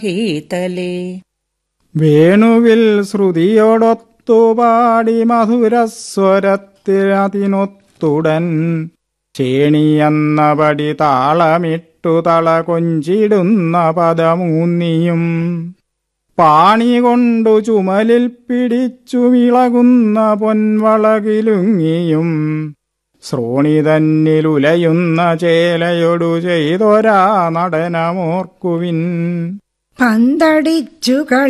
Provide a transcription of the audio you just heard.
ഹീതലേ വേണുവിൽ ശ്രുതിയോടൊത്തു പാടി മധുരസ്വരത്തിനതിനൊത്തുടൻ ചേണിയെന്ന പടി താളമിട്ടു തള കൊഞ്ചിടുന്ന പദമൂന്നിയും പാണി കൊണ്ടു ചുമലിൽ പിടിച്ചു വിളകുന്ന പൊൻവളകിലുങ്ങിയും ശ്രോണി തന്നിലുലയുന്ന ചേലയൊടു ചെയ്തൊരാ നടനമോർക്കുവിൻ പന്തടിച്ചു കളി